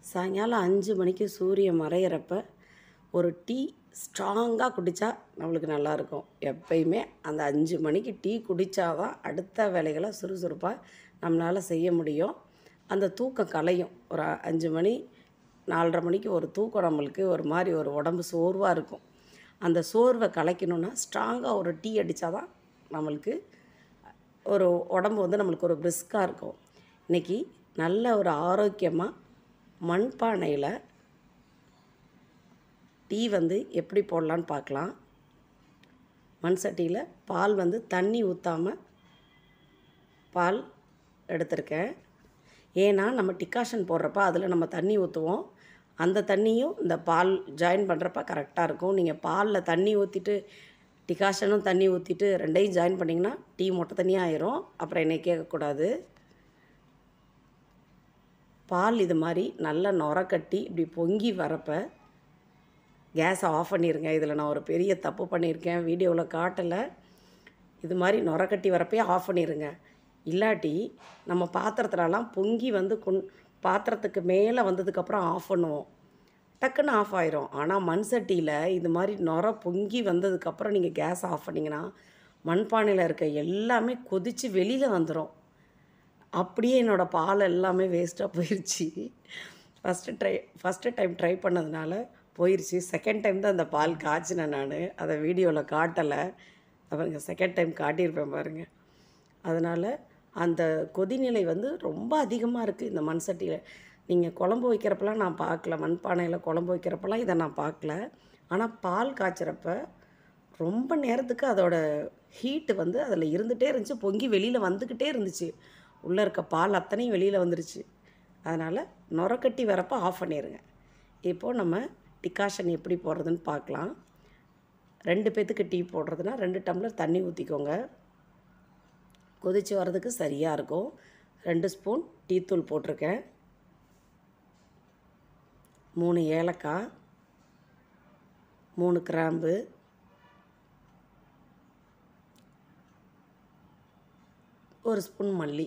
சாயங்காலம் அஞ்சு மணிக்கு சூரியன் மறையிறப்ப ஒரு டீ ஸ்ட்ராங்காக குடித்தா நம்மளுக்கு நல்லாயிருக்கும் எப்பயுமே அந்த அஞ்சு மணிக்கு டீ குடித்தாதான் அடுத்த வேலைகளை சுறுசுறுப்பாக நம்மளால் செய்ய முடியும் அந்த தூக்கம் கலையும் ஒரு அஞ்சு மணி நாலரை மணிக்கு ஒரு தூக்கம் நம்மளுக்கு ஒரு மாதிரி ஒரு உடம்பு சோர்வாக இருக்கும் அந்த சோர்வை கலைக்கணுன்னா ஸ்ட்ராங்காக ஒரு டீ அடித்தாதான் நம்மளுக்கு ஒரு உடம்பு வந்து நம்மளுக்கு ஒரு பிரிஸ்காக இருக்கும் இன்றைக்கி நல்ல ஒரு ஆரோக்கியமாக மண்பானையில் டீ வந்து எப்படி போடலான்னு பார்க்கலாம் மண் சட்டியில் பால் வந்து தண்ணி ஊற்றாமல் பால் எடுத்திருக்கேன் ஏன்னா நம்ம டிகாஷன் போடுறப்ப அதில் நம்ம தண்ணி ஊற்றுவோம் அந்த தண்ணியும் இந்த பால் ஜாயின் பண்ணுறப்ப கரெக்டாக இருக்கும் நீங்கள் பாலில் தண்ணி ஊற்றிட்டு டிகாஷனும் தண்ணி ஊற்றிட்டு ரெண்டையும் ஜாயின் பண்ணிங்கன்னா டீ மொட்டை தண்ணியாக ஆயிரும் அப்புறம் என்னை கேட்கக்கூடாது பால் இது மாதிரி நல்லா நுர கட்டி இப்படி பொங்கி வரப்போ கேஸை ஆஃப் பண்ணிடுங்க இதில் நான் ஒரு பெரிய தப்பு பண்ணியிருக்கேன் வீடியோவில் காட்டலை இது மாதிரி நுர கட்டி வரப்பே ஆஃப் பண்ணிடுங்க இல்லாட்டி நம்ம பாத்திரத்துலலாம் பொங்கி வந்து கொண் பாத்திரத்துக்கு மேலே வந்ததுக்கப்புறம் ஆஃப் பண்ணுவோம் டக்குன்னு ஆஃப் ஆயிரும் ஆனால் மண் சட்டியில் இது மாதிரி நுர பொங்கி வந்ததுக்கப்புறம் நீங்கள் கேஸ் ஆஃப் பண்ணிங்கன்னா மண்பானையில் இருக்க எல்லாமே கொதித்து வெளியில் வந்துடும் அப்படியே என்னோடய பால் எல்லாமே வேஸ்ட்டாக போயிடுச்சு first try first time try பண்ணதுனால போயிடுச்சு செகண்ட் டைம் தான் அந்த பால் காய்ச்சினேன் நான் அதை வீடியோவில் காட்டலை பாருங்க செகண்ட் டைம் காட்டியிருப்பேன் பாருங்கள் அதனால் அந்த கொதிநிலை வந்து ரொம்ப அதிகமாக இருக்குது இந்த மண் சட்டியில் நீங்கள் குழம்பு வைக்கிறப்பெல்லாம் நான் பார்க்கல மண்பானையில் குழம்பு வைக்கிறப்பெல்லாம் இதை நான் பார்க்கல ஆனால் பால் காய்ச்சறப்ப ரொம்ப நேரத்துக்கு அதோட ஹீட்டு வந்து அதில் இருந்துகிட்டே இருந்துச்சு பொங்கி வெளியில் வந்துக்கிட்டே இருந்துச்சு உள்ளே இருக்க பால் அத்தனையும் வெளியில் வந்துருச்சு அதனால் நுரக்கட்டி வரப்போ ஆஃப் பண்ணிடுங்க இப்போது நம்ம டிகாஷன் எப்படி போடுறதுன்னு பார்க்கலாம் ரெண்டு பேத்துக்கு டீ போடுறதுனா ரெண்டு டம்ளர் தண்ணி ஊற்றிக்கோங்க கொதித்து வர்றதுக்கு சரியாக இருக்கும் ரெண்டு ஸ்பூன் டீத்தூள் போட்டிருக்கேன் மூணு ஏலக்காய் மூணு கிராம்பு ஒரு ஸ்பூன் மல்லி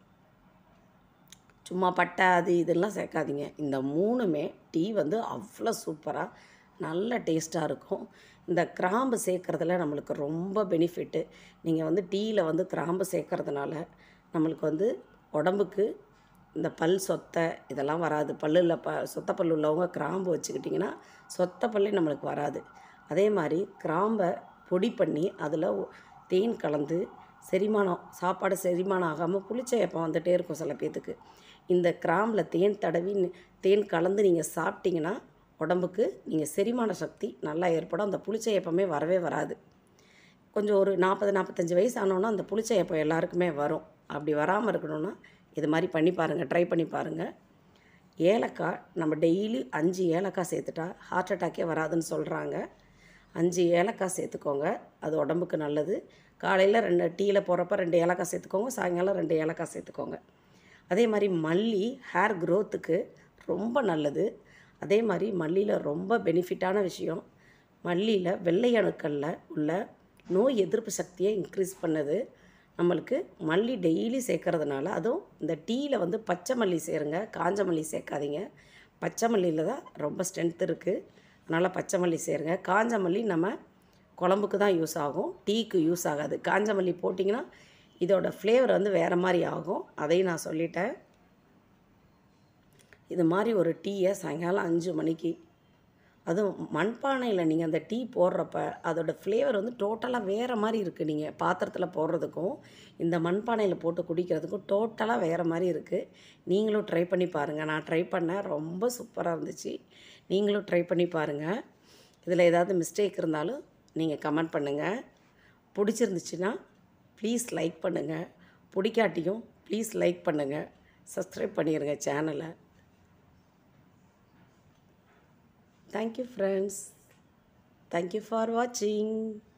சும்மா பட்டை அது இதெல்லாம் சேர்க்காதீங்க இந்த மூணுமே டீ வந்து அவ்வளோ சூப்பராக நல்ல டேஸ்ட்டாக இருக்கும் இந்த கிராம்பு சேர்க்குறதுல நம்மளுக்கு ரொம்ப பெனிஃபிட்டு நீங்கள் வந்து டீயில் வந்து கிராம்பு சேர்க்கறதுனால நம்மளுக்கு வந்து உடம்புக்கு இந்த பல் சொத்தை இதெல்லாம் வராது பல்லில் ப சொத்த பல் உள்ளவங்க கிராம்பு வச்சுக்கிட்டிங்கன்னா சொத்த பல்லே நம்மளுக்கு வராது அதே மாதிரி கிராம்பை பொடி பண்ணி அதில் தேன் கலந்து செரிமானம் சாப்பாடு செரிமானம் ஆகாமல் புளிச்ச ஏப்பம் வந்துகிட்டே இருக்கும் சில பேர்த்துக்கு இந்த கிராம்பில் தேன் தடவி தேன் கலந்து நீங்கள் சாப்பிட்டீங்கன்னா உடம்புக்கு நீங்கள் செரிமான சக்தி நல்லா ஏற்படும் அந்த புளிச்ச ஏப்பமே வரவே வராது கொஞ்சம் ஒரு நாற்பது நாற்பத்தஞ்சு வயசு ஆனோன்னா அந்த புளிச்ச ஏப்பம் எல்லாருக்குமே வரும் அப்படி வராமல் இருக்கணும்னா இது மாதிரி பண்ணி பாருங்கள் ட்ரை பண்ணி பாருங்கள் ஏலக்காய் நம்ம டெய்லி அஞ்சு ஏலக்காய் சேர்த்துட்டா ஹார்ட் அட்டாக்கே வராதுன்னு சொல்கிறாங்க அஞ்சு ஏலக்காய் சேர்த்துக்கோங்க அது உடம்புக்கு நல்லது காலையில் ரெண்டு டீயில் போகிறப்ப ரெண்டு ஏலக்காய் சேர்த்துக்கோங்க சாயங்காலம் ரெண்டு ஏலக்காய் சேர்த்துக்கோங்க அதே மாதிரி மல்லி ஹேர் க்ரோத்துக்கு ரொம்ப நல்லது அதே மாதிரி மல்லியில் ரொம்ப பெனிஃபிட்டான விஷயம் மல்லியில் வெள்ளை அணுக்களில் உள்ள நோய் எதிர்ப்பு சக்தியை இன்க்ரீஸ் பண்ணுது நம்மளுக்கு மல்லி டெய்லி சேர்க்கறதுனால அதுவும் இந்த டீயில் வந்து பச்சை மல்லி சேருங்க காஞ்ச மல்லி சேர்க்காதீங்க பச்சை மல்லியில் தான் ரொம்ப ஸ்ட்ரென்த் இருக்குது அதனால் பச்சை மல்லி சேருங்க காஞ்ச மல்லி நம்ம குழம்புக்கு தான் யூஸ் ஆகும் டீக்கு யூஸ் ஆகாது காஞ்ச மல்லி போட்டிங்கன்னா இதோட ஃப்ளேவர் வந்து வேறு மாதிரி ஆகும் அதையும் நான் சொல்லிட்டேன் இது மாதிரி ஒரு டீயை சாயங்காலம் அஞ்சு மணிக்கு அதுவும் மண்பானையில் நீங்கள் அந்த டீ போடுறப்ப அதோடய ஃப்ளேவர் வந்து டோட்டலாக வேறு மாதிரி இருக்குது நீங்கள் பாத்திரத்தில் போடுறதுக்கும் இந்த மண்பானையில் போட்டு குடிக்கிறதுக்கும் டோட்டலாக வேறு மாதிரி இருக்குது நீங்களும் ட்ரை பண்ணி பாருங்கள் நான் ட்ரை பண்ணேன் ரொம்ப சூப்பராக இருந்துச்சு நீங்களும் ட்ரை பண்ணி பாருங்கள் இதில் ஏதாவது மிஸ்டேக் இருந்தாலும் நீங்கள் கமெண்ட் பண்ணுங்கள் பிடிச்சிருந்துச்சுன்னா ப்ளீஸ் லைக் பண்ணுங்கள் பிடிக்காட்டியும் ப்ளீஸ் லைக் பண்ணுங்கள் சப்ஸ்கிரைப் பண்ணிடுங்க சேனலை தேங்க்யூ ஃப்ரெண்ட்ஸ் தேங்க்யூ ஃபார் வாட்சிங்